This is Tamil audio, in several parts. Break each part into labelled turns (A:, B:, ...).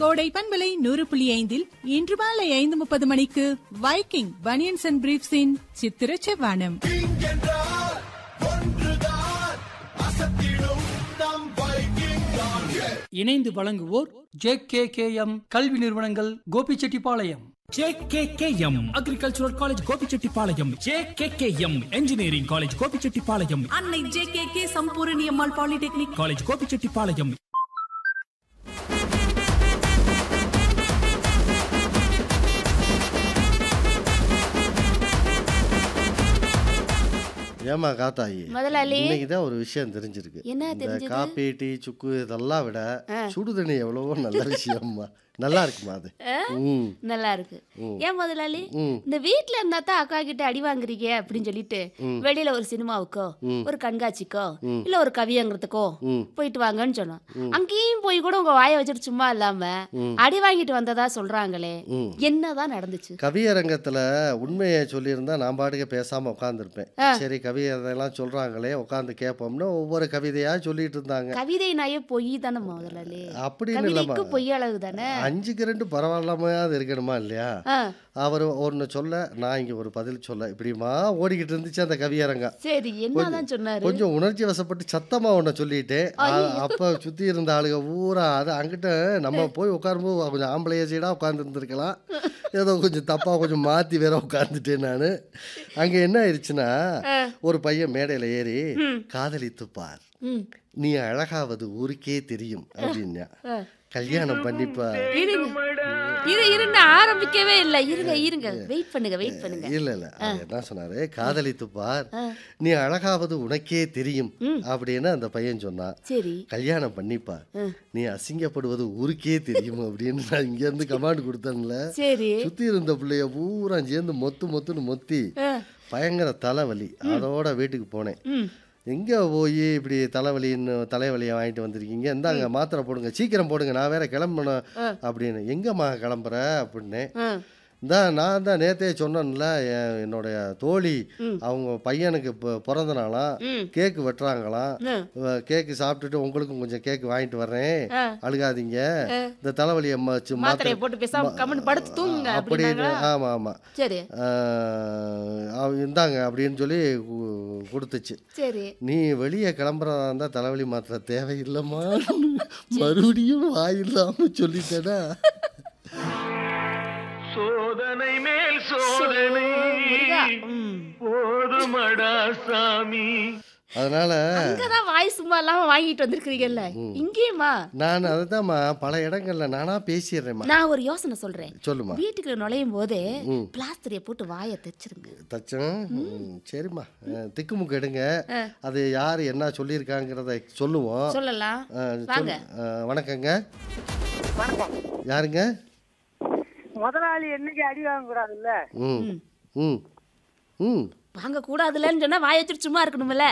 A: கோடை பண்பலை நூறு புள்ளி ஐந்தில் இன்று மாலை ஐந்து முப்பது மணிக்கு வைக்கிங் பனியன்ஸ் அண்ட் பிரீப்ஸின் சித்திர செவ்வானம்
B: இணைந்து வழங்குவோர் ஜே கே கே எம் கல்வி நிறுவனங்கள் Gobichettipalayam
C: JKKM agricultural college Gobichettipalayam JKKM engineering college Gobichettipalayam
A: Annai J K K Sampoorani Ammal polytechnic
C: college Gobichettipalayam
D: ஏமா காத்தாயி
E: முதலாளி
D: இன்னைக்கு தான் ஒரு விஷயம் தெரிஞ்சிருக்கு
E: என்ன
D: இந்த
E: தெரிஞ்சது?
D: காப்பி டீ சுக்கு இதெல்லாம் விட சுடுதண்ணி எவ்வளவோ நல்ல விஷயம்மா நல்லா இருக்குமா அது ம்
E: நல்லா இருக்கு ஏன் முதலாளி
D: ம்.
E: இந்த வீட்ல இருந்தா தான் அக்கா கிட்ட அடி வாங்குறீங்க அப்படின்னு சொல்லிட்டு வெளியில ஒரு சினிமாவுக்கோ ஒரு கண்காட்சிக்கோ இல்ல ஒரு கவியங்கிறதுக்கோ
D: ம்.
E: போயிட்டு வாங்கன்னு சொன்னோம் அங்கேயும் போய் கூட உங்க வாயை வச்சுட்டு சும்மா இல்லாம அடி வாங்கிட்டு வந்ததா சொல்றாங்களே
D: ம்.
E: என்னதான் நடந்துச்சு
D: கவியரங்கத்துல உண்மையை சொல்லியிருந்தா நான் பாட்டுக்கு பேசாம உட்காந்துருப்பேன் சரி கவியரெல்லாம் சொல்றாங்களே உட்காந்து கேட்போம்னு ஒவ்வொரு கவிதையா சொல்லிட்டு இருந்தாங்க
E: கவிதை நாயே பொய் தானே முதலாளி
D: அப்படின்னு இல்லம்மா
E: கவிதைக்கு பொய் அளவு தானே
D: அஞ்சுக்கு ரெண்டு பரவாயில்லாமையாவது இருக்கணுமா இல்லையா
E: ஆ,
D: அவர் ஒன்று சொல்ல நான் இங்கே ஒரு பதில் சொல்ல இப்படிமா ஓடிக்கிட்டு இருந்துச்சு அந்த கவியரங்கம்
E: சரி என்னதான் சொன்னாரு
D: கொஞ்சம் உணர்ச்சி வசப்பட்டு சத்தமா ஒன்றை சொல்லிட்டு அ- அப்ப சுத்தி இருந்த ஆளுங்க ஊரா அது அங்கிட்ட நம்ம போய் உட்காரும்போது கொஞ்சம் ஆம்பளைய சைடா உட்கார்ந்து இருந்திருக்கலாம் ஏதோ கொஞ்சம் தப்பா கொஞ்சம் மாத்தி வேற உட்கார்ந்துட்டேன் நான் அங்க என்ன ஆயிடுச்சுன்னா ஒரு பையன் மேடையில ஏறி காதலித்து பார்
E: ம்.
D: நீ அழகாவது ஊருக்கே தெரியும் அப்படின்னா கல்யாணம் பண்ணிப்பார்
E: இருங்க இரு இருங்க ஆரம்பிக்கவே இல்ல இருங்க இருங்க வெயிட் பண்ணுங்க வெயிட் பண்ணுங்க
D: இல்ல இல்ல அவர் என்ன சொன்னாரு காதலித்து பார் நீ அழகாவது உனக்கே தெரியும் அப்படின்னு அந்த பையன் சொன்னான்
E: சரி
D: கல்யாணம் பண்ணிப்பார் நீ அசிங்கப்படுவது ஊருக்கே தெரியும் அப்படின்னு நான் இங்க இருந்து கமாண்ட் கொடுத்தேன்ல
E: சரி
D: சுத்தி இருந்த பிள்ளைய பூரா சேர்ந்து மொத்து மொத்துன்னு மொத்தி பயங்கர தலைவலி அதோட வீட்டுக்கு போனேன்
E: ம்.
D: எங்க போய் இப்படி தலைவலின்னு தலைவலியை வாங்கிட்டு வந்திருக்கீங்க இந்தாங்க மாத்திரை போடுங்க சீக்கிரம் போடுங்க நான் வேற கிளம்பணும் அப்படின்னு எங்கம்மா கிளம்புற அப்படின்னு
E: ஆ.
D: இந்த நான் தான் நேத்தே சொன்னேன்ல என் என்னுடைய தோழி அவங்க பையனுக்கு இப்போ பிறந்த நாளாம்
E: ம்.
D: கேக்கு வெட்டுறாங்களாம்
E: ம்.
D: அஹ் கேக்கு சாப்பிட்டுட்டு உங்களுக்கும் கொஞ்சம் கேக்கு வாங்கிட்டு வர்றேன்
E: ஆ.
D: அழுகாதீங்க இந்த தலைவலியை மச்சு
E: மாத்திரையை போட்டு பேசாம கம்முன்னு படுத்து தூங்குங்க
D: அப்படின்னு
E: அப்படின்னாங்களா
D: ஆமா ஆமா
E: சரி
D: ஆஹ் அவ- இந்தாங்க அப்படின்னு சொல்லி கு- கொடுத்துச்சு
E: சரி
D: நீ வெளியே கிளம்புறதா இருந்தா தலைவலி மாத்திரை தேவையில்லைம்மா மறுபடியும் வாயில்லாம சொல்லிட்டேனா
F: சோதனை மேல் சோதனை
E: முருகா. ம்.
F: போதுமடா சாமி
D: அதனால
E: அங்கதான் வாய் சும்மா இல்லாம வாங்கிட்டு வந்திருக்கிறீங்கல்ல இங்கேயுமா
D: நான் அதுதான்மா பல இடங்கள்ல நானா பேசிடுறேம்மா
E: நான் ஒரு யோசனை சொல்றேன்
D: சொல்லுமா
E: வீட்டுக்குள்ள நுழையும் போதே பிளாஸ்டரிய போட்டு வாயை தைச்சிருங்க
D: தச்சன் ம், சரிம்மா அஹ், திக்குமுக்கு எடுங்க அது யார் என்ன சொல்லியிருக்காங்கிறத சொல்லுவோம்
E: சொல்லலாம்
D: அஹ், சொல்-
E: வாங்க.
D: அஹ், வணக்கங்க
G: வணக்கம்
D: யாருங்க
G: முதலாளி என்னைக்கு அடி வாங்க கூடாதுல்ல
D: ம் ம் ம்
E: வாங்க கூடாதுலன்னு சொன்னா வாயை வச்சுட்டு சும்மா இருக்கணும்ல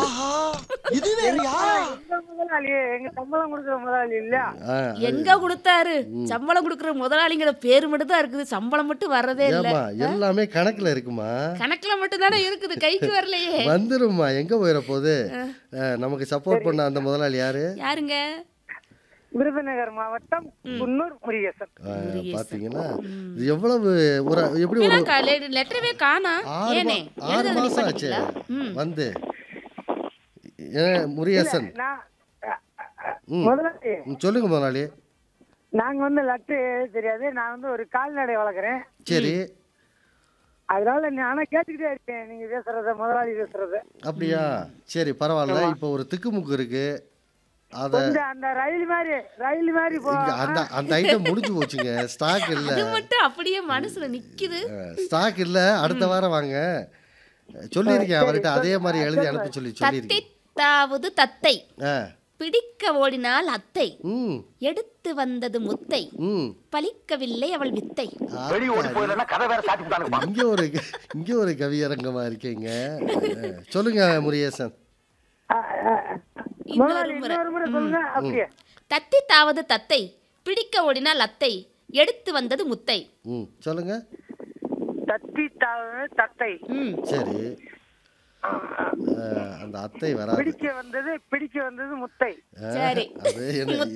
G: எங்க முதலாளி எங்க சம்பளம் கொடுக்குற முதலாளி இல்ல
D: ஆ,
E: எங்க கொடுத்தாரு சம்பளம் கொடுக்குற முதலாளிங்கிற பேரு மட்டும் தான் இருக்குது சம்பளம் மட்டும் வர்றதே இல்ல
D: ஏம்மா எல்லாமே கணக்குல இருக்குமா
E: கணக்குல மட்டும் தானே இருக்குது கைக்கு வரலையே
D: வந்துரும்மா எங்க போயிட போகுது அஹ், நமக்கு சப்போர்ட் பண்ண அந்த முதலாளி யாரு
E: யாருங்க
G: விருதுநகர் மாவட்டம் குன்னூர் முருகேசன்
D: அஹ், பாத்தீங்கன்னா இது எவ்வளவு ஒரு எப்படி ஒரு
E: லெட்டரவே காணா
D: ஆறு
E: ஏனே
D: மா- ஆறு
E: எழுதுறது
D: மாசம் ஆச்சு
E: நிப்பாட்டிட்டீங்களா? ம்.
D: வந்து ஏன் முருகேசன்
G: நான் அ, அ,
D: ம்.
G: முதலாளி
D: ம், சொல்லுங்க முதலாளி
G: நாங்க வந்து லட்டு தெரியாது நான் வந்து ஒரு கால்நடை வளர்க்குறேன்
D: சரி
G: அதனால நானும் கேட்டுக்கிட்டே இருக்கேன் நீங்க பேசுறத முதலாளி பேசுறத
D: அப்படியா சரி பரவாயில்ல இப்போ ஒரு திக்குமுக்கு இருக்கு அத
G: கொஞ்சம் அந்த ரயில் மாதிரி ரயில் மாதிரி போ
D: இங்க அந்த அந்த ஐட்டம் முடிஞ்சு போச்சுங்க ஸ்டாக் இல்ல
E: அது மட்டும் அப்படியே மனசுல நிக்குது
D: ஸ்டாக் இல்ல அடுத்த வாரம் வாங்க சொல்லியிருக்கேன் அவர்கிட்ட அதே மாதிரி எழுதி அனுப்ப சொல்லி
E: தத்தை
D: சொல்லியிருக்கேன்
E: தாவது தத்தை
D: ஆ
E: பிடிக்க ஓடினால் அத்தை
D: ம்
E: எடுத்து வந்தது முத்தை
D: ம்
E: பலிக்கவில்லை அவள் வித்தை
F: வெளி ஓடி போயிடலன்னா கதை வேற சாத்தி விட்டானுங்க
D: இங்க ஒரு இங்க ஒரு கவியரங்கமா இருக்கீங்க ஆ, சொல்லுங்க முருகேசன்
G: அ, அ, அ. முதலாளி
E: இன்னொரு முறை
G: இன்னொரு முறை சொல்லுங்க அப்படியே
E: தத்தி தாவது தத்தை பிடிக்க ஓடினால் அத்தை எடுத்து வந்தது முத்தை
D: ம் சொல்லுங்க
G: தத்தி தாவு தத்தை
E: ம்
D: சரி ஆ, அந்த அத்தை வராது
G: பிடிக்க வந்தது பிடிக்க வந்தது முத்தை
D: ஆ,
E: சரி
D: அது என்ன